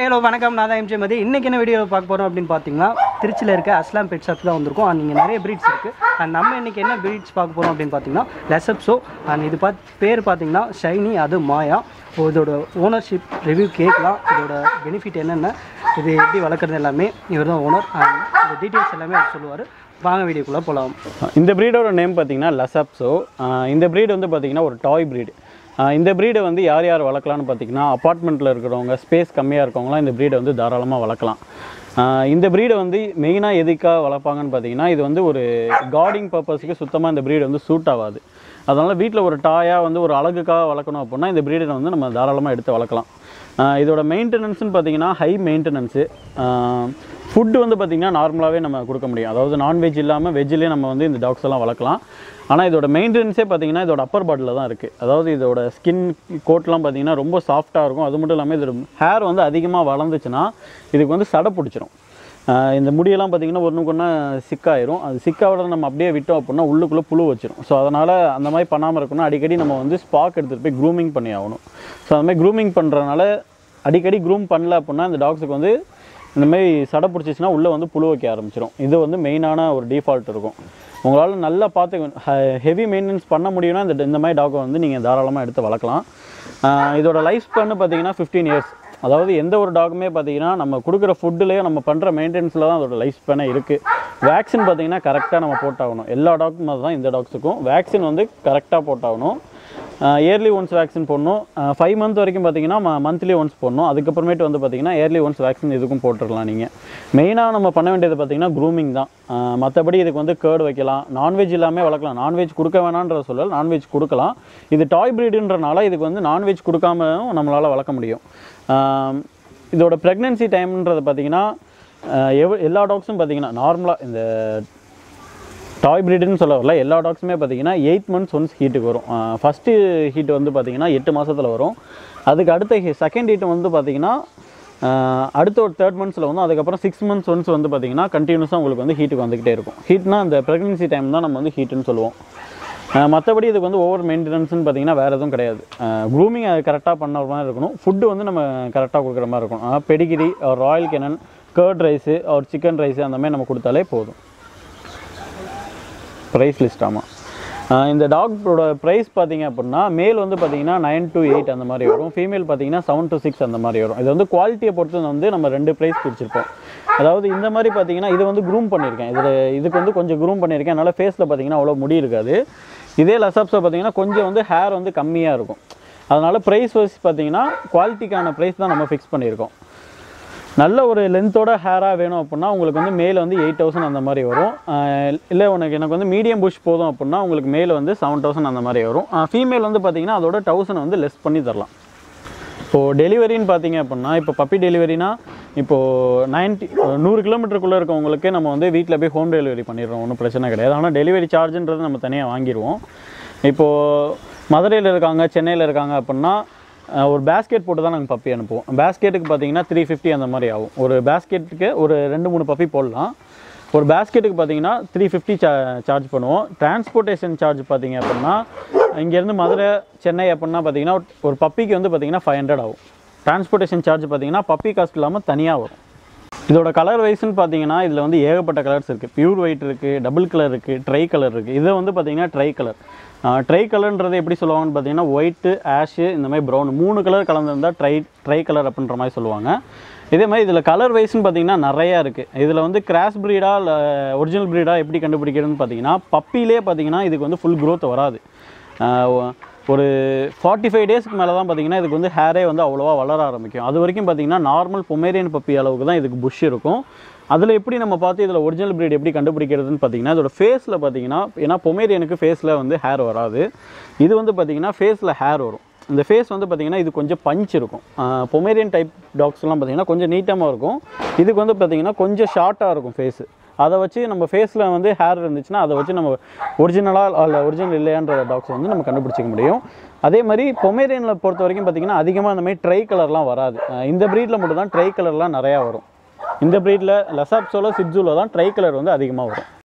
hello வணக்கம் நான் தான் எம்ஜே மதி இன்றைக்கி என்ன வீடியோ பார்க்க போகிறோம் அப்படின்னு பார்த்தீங்கன்னா திருச்சியில் இருக்க அஸ்லாம் பெட் ஷாப் தான் வந்திருக்கோம் அண்ட் இங்கே நிறைய ப்ரீட்ஸ் இருக்குது அண்ட் நம்ம இன்றைக்கி என்ன ப்ரீட்ஸ் பார்க்க போகிறோம் அப்படின்னு பார்த்தீங்கன்னா லெசப்ஸோ அண்ட் இது பார்த்து பேர் பார்த்தீங்கன்னா ஷைனி அது மாயா ஓ, இதோட ஓனர்ஷிப் ரிவ்யூ கேட்கலாம் இதோட பெனிஃபிட் என்னென்ன இது எப்படி வளர்க்குறது எல்லாமே இவர் தான் ஓனர் அண்ட் இந்த டீட்டெயில்ஸ் எல்லாமே அவர் சொல்லுவார் வாங்க வீடியோக்குள்ளே போகலாம் இந்த ப்ரீடோட நேம் பார்த்தீங்கன்னா லசாப்ஸோ இந்த ப்ரீடு வந்து பார்த்தீங்கன்னா ஒரு டாய் ப்ரீடு இந்த ப்ரீடை வந்து யார் யார் வளர்க்கலாம்னு பார்த்தீங்கன்னா அப்பார்ட்மெண்ட்டில் இருக்கிறவங்க ஸ்பேஸ் கம்மியாக இருக்கவங்களாம் இந்த ப்ரீடை வந்து தாராளமாக வளர்க்கலாம் ஆஹ் இந்த ப்ரீடை வந்து மெயினாக எதுக்காக வளர்ப்பாங்கன்னு பார்த்தீங்கன்னா இது வந்து ஒரு கார்டிங் பர்பஸுக்கு சுத்தமாக இந்த ப்ரீடு வந்து சூட் ஆகாது அதனால் வீட்டில் ஒரு டாயாக வந்து ஒரு அழகுக்காக வளர்க்கணும் அப்படின்னா இந்த ப்ரீடை வந்து நம்ம தாராளமாக எடுத்து வளர்க்கலாம் ஆஹ் இதோட மெயின்டெனன்ஸ்னு பார்த்தீங்கன்னா ஹை மெயின்டெனன்ஸு ஃபுட்டு வந்து பார்த்திங்கன்னா நார்மலாகவே நம்ம கொடுக்க முடியும் அதாவது நான்வெஜ் இல்லாமல் வெஜ்லேயே நம்ம வந்து இந்த டாக்ஸ் எல்லாம் வளர்க்கலாம் ஆனால் இதோட மெயின்டெனன்ஸே பார்த்தீங்கன்னா இதோட அப்பர் பாட்டில் தான் இருக்குது அதாவது இதோட ஸ்கின் கோட்லாம் பார்த்தீங்கன்னா ரொம்ப சாஃப்ட்டாக இருக்கும் அது மட்டும் இல்லாமல் இதோட ஹேர் வந்து அதிகமாக வளர்ந்துச்சுன்னா இதுக்கு வந்து சடை பிடிச்சிரும் ஆஹ் இந்த முடியெல்லாம் பார்த்தீங்கன்னா ஒன்றுக்கு ஒன்றா சிக்காயிரும் அது சிக்காவோட நம்ம அப்படியே விட்டோம் அப்படின்னா உள்ளுக்குள்ளே புழு வச்சிரும் ஸோ அதனால் அந்த மாதிரி பண்ணாமல் இருக்கணும் அடிக்கடி நம்ம வந்து ஸ்பாக் எடுத்துகிட்டு போய் க்ரூமிங் பண்ணி ஆகணும் ஸோ அந்த மாதிரி க்ரூமிங் பண்ணுறதுனால அடிக்கடி க்ரூம் பண்ணல அப்படின்னா இந்த டாக்ஸுக்கு வந்து இந்த மாதிரி சடை பிடிச்சிச்சின்னா உள்ளே வந்து புழு வைக்க ஆரம்பிச்சிடும் இது வந்து மெயினான ஒரு டிஃபால்ட் இருக்கும் உங்களால் நல்லா பார்த்து ஹெவி மெயின்டெனன்ஸ் பண்ண முடியும்னா இந்த இந்த மாதிரி டாக்கை வந்து நீங்கள் தாராளமாக எடுத்து வளர்க்கலாம் ஆஹ் இதோட லைஃப் ஸ்பேன்னு பார்த்தீங்கன்னா ஃபிஃப்டீன் இயர்ஸ் அதாவது எந்த ஒரு டாகுமே பார்த்தீங்கன்னா நம்ம கொடுக்குற ஃபுட்டுலேயே நம்ம பண்ணுற மெயின்டெனன்ஸில் தான் அதோட லைஃப் ஸ்பேனே இருக்குது வேக்சின் பார்த்தீங்கன்னா கரெக்டாக நம்ம போட்டாகணும் எல்லா டாக்கும் மாதிரி தான் இந்த டாக்ஸுக்கும் வேக்சின் வந்து கரெக்டாக போட்டாகணும் இயர்லி ஒன்ஸ் வேக்சின் போடணும் ஃபைவ் மந்த் வரைக்கும் பார்த்தீங்கன்னா மந்த்லி ஒன்ஸ் போடணும் அதுக்கப்புறமேட்டு வந்து பார்த்தீங்கன்னா இயர்லி ஒன்ஸ் வேக்சின் இதுக்கும் போட்டுடலாம் நீங்கள் மெயினாக நம்ம பண்ண வேண்டியது பார்த்தீங்கன்னா க்ரூமிங் தான் அஹ் மற்றபடி இதுக்கு வந்து கேர்டு வைக்கலாம் நான்வெஜ் எல்லாமே வளர்க்கலாம் நான்வெஜ் கொடுக்க வேணான்ற சொல்லல் நான்வெஜ் கொடுக்கலாம் இது டாய் ப்ரீடுன்றனால இதுக்கு வந்து நான்வெஜ் கொடுக்காமலும் நம்மளால் வளர்க்க முடியும் அஹ் இதோட ப்ரெக்னென்சி டைம்ன்றது பார்த்தீங்கன்னா அஹ் எவ் எல்லா டாக்ஸும் பார்த்தீங்கன்னா நார்மலாக இந்த டாய் ப்ரீடுன்னு சொல்ல வரல எல்லா டாக்ஸுமே பார்த்தீங்கன்னா எயிட் மந்த்ஸ் ஒன்ஸ் ஹீட்டுக்கு வரும் ஃபஸ்ட்டு ஹீட் வந்து பார்த்தீங்கன்னா எட்டு மாதத்தில் வரும் அதுக்கு அடுத்த செகண்ட் ஹீட் வந்து பார்த்தீங்கன்னா ஆஹ் அடுத்த ஒரு தேர்ட் மந்த்ஸில் வந்து அதுக்கப்புறம் சிக்ஸ் மந்த்ஸ் ஒன்ஸ் வந்து பார்த்தீங்கன்னா கண்டினியூஸாக உங்களுக்கு வந்து ஹீட்டுக்கு வந்துக்கிட்டே இருக்கும் ஹீட்னா அந்த ப்ரெக்னன்சி டைம் தான் நம்ம வந்து ஹீட்டுன்னு சொல்லுவோம் ஆஹ் மற்றபடி இதுக்கு வந்து ஓவர் மெயின்டெனன்ஸ்னு பார்த்தீங்கன்னா வேறு எதுவும் கிடையாது க்ரூமிங் அது கரெக்டாக பண்ண மாதிரி இருக்கணும் ஃபுட்டு வந்து நம்ம கரெக்டாக கொடுக்குற மாதிரி இருக்கணும் pedigree royal canin curd rice ஒரு சிக்கன் ரைஸு அந்த மாதிரி நம்ம கொடுத்தாலே போதும் ப்ரைஸ் லிஸ்ட் ஆமாம் இந்த டாக்ஸோட ப்ரைஸ் பார்த்தீங்க அப்படின்னா மேல் வந்து பார்த்தீங்கன்னா நைன் to எயிட் அந்த மாதிரி வரும் ஃபீமேல் பார்த்தீங்கன்னா செவன் to சிக்ஸ் அந்த மாதிரி வரும் இது வந்து குவாலிட்டியை பொறுத்து வந்து நம்ம ரெண்டு ப்ரைஸ் பிரிச்சிருப்போம் அதாவது இந்த மாதிரி பார்த்தீங்கன்னா இது வந்து க்ரூம் பண்ணியிருக்கேன் இதில் இதுக்கு வந்து கொஞ்சம் க்ரூம் பண்ணியிருக்கேன் அதனால் ஃபேஸில் பார்த்தீங்கன்னா அவ்வளோ முடி இருக்காது இதே லசாப்ஸை பார்த்தீங்கன்னா கொஞ்சம் வந்து ஹேர் வந்து கம்மியாக இருக்கும் அதனால் ப்ரைஸ் வைஸ் பார்த்தீங்கன்னா குவாலிட்டிக்கான ப்ரைஸ் தான் நம்ம ஃபிக்ஸ் பண்ணியிருக்கோம் நல்ல ஒரு லென்த்தோட ஹேராக வேணும் அப்படின்னா உங்களுக்கு வந்து மேலே வந்து எயிட் தௌசண்ட் அந்த மாதிரி வரும் இல்லை உனக்கு எனக்கு வந்து மீடியம் புஷ் போதும் அப்படின்னா உங்களுக்கு மேலே வந்து செவன் தௌசண்ட் அந்த மாதிரி வரும் ஃபீமேல் வந்து பார்த்தீங்கன்னா அதோட தௌசண்ட் வந்து லெஸ் பண்ணி தரலாம் இப்போது டெலிவரின்னு பார்த்தீங்க அப்படின்னா இப்போ பப்பி டெலிவரினா இப்போது நைன்ட்டி நூறு கிலோமீட்டருக்குள்ளே இருக்கவங்களுக்கு நம்ம வந்து வீட்டில் போய் ஹோம் டெலிவரி பண்ணிடுறோம் ஒன்றும் பிரச்சனை கிடையாது ஆனால் டெலிவரி சார்ஜுன்றது நம்ம தனியாக வாங்கிடுவோம் இப்போது மதுரையில் இருக்காங்க சென்னையில் இருக்காங்க அப்படின்னா அஹ், ஒரு பேஸ்கெட் போட்டு தான் நாங்கள் பப்பி அனுப்புவோம் பேஸ்கெட்டுக்கு பார்த்தீங்கன்னா த்ரீ ஃபிஃப்டி அந்த மாதிரி ஆகும் ஒரு பேஸ்கெட்டுக்கு ஒரு ரெண்டு மூணு பப்பி போடலாம் ஒரு பேஸ்கெட்டுக்கு பார்த்தீங்கன்னா த்ரீ ஃபிஃப்டி சா சார்ஜ் பண்ணுவோம் டிரான்ஸ்போர்ட்டேஷன் சார்ஜ் பார்த்தீங்க அப்படின்னா இங்கேருந்து மதுரை சென்னை அப்படின்னா பார்த்தீங்கன்னா ஒரு பப்பிக்கு வந்து பார்த்தீங்கன்னா ஃபைவ் ஹண்ட்ரட் ஆகும் டிரான்ஸ்போர்ட்டேஷன் சார்ஜ் பார்த்தீங்கன்னா பப்பி காஸ்ட் இல்லாமல் தனியாக வரும் இதோட கலர் வைஸ்னு பார்த்தீங்கன்னா இதில் வந்து ஏகப்பட்ட கலர்ஸ் இருக்குது பியூர் ஒயிட் இருக்குது டபுள் கலர் இருக்குது ட்ரை கலர் இருக்குது இது வந்து பார்த்தீங்கன்னா ட்ரை கலர் ட்ரை கலர்ன்றது எப்படி சொல்லுவாங்கன்னு பார்த்தீங்கன்னா ஒயிட்டு ஆஷு இந்த மாதிரி ப்ரௌன் மூணு கலர் கலந்துருந்தால் ட்ரை ட்ரை கலர் அப்படின்ற மாதிரி சொல்லுவாங்க இதே மாதிரி இதில் கலர் வைஸ்னு பார்த்தீங்கன்னா நிறையா இருக்குது இதில் வந்து கிராஸ் ப்ரீடா இல்லை ஒரிஜினல் ப்ரீடா எப்படி கண்டுபிடிக்கிறதுன்னு பார்த்தீங்கன்னா பப்பிலே பார்த்தீங்கன்னா இதுக்கு வந்து ஃபுல் growth வராது ஆஹ் ஒ- ஒரு ஃபார்ட்டி ஃபைவ் டேஸ்க்கு மேலே தான் பார்த்தீங்கன்னா இதுக்கு வந்து ஹேரே வந்து அவ்வளோவா வளர ஆரம்பிக்கும் அது வரைக்கும் பார்த்தீங்கன்னா நார்மல் பொமேரியன் பப்பி அளவுக்கு தான் இதுக்கு புஷ் இருக்கும் அதில் எப்படி நம்ம பார்த்து இதில் ஒரிஜினல் breed எப்படி கண்டுபிடிக்கிறதுன்னு பார்த்தீங்கன்னா இதோட ஃபேஸில் பார்த்தீங்கன்னா ஏன்னா பொமேரியனுக்கு ஃபேஸில் வந்து ஹேர் வராது இது வந்து பார்த்தீங்கன்னா ஃபேஸில் ஹேர் வரும் இந்த ஃபேஸ் வந்து பார்த்தீங்கன்னா இது கொஞ்சம் பஞ்ச் இருக்கும் பொமேரியன் டைப் டாக்ஸ்லாம் பார்த்தீங்கன்னா கொஞ்சம் நீட்டமாக இருக்கும் இதுக்கு வந்து பார்த்தீங்கன்னா கொஞ்சம் ஷார்ட்டாக இருக்கும் ஃபேஸு அதை வச்சு நம்ம ஃபேஸில் வந்து ஹேர் இருந்துச்சுன்னா அதை வச்சு நம்ம ஒரிஜினலாக இல்லை ஒரிஜினல் இல்லையான்ற டாக்ஸ் வந்து நம்ம கண்டுபிடிச்சிக்க முடியும் அதே மாதிரி பொமேரியனில் பொறுத்த வரைக்கும் பார்த்தீங்கன்னா அதிகமாக அந்த மாதிரி ட்ரை கலர்லாம் வராது அஹ் இந்த ப்ரீடில் மட்டும் தான் ட்ரை கலர்லாம் நிறையா வரும் இந்த ப்ரீடில் லசாப்ஸோல சிப்ஸூல தான் ட்ரை கலர் வந்து அதிகமாக வரும்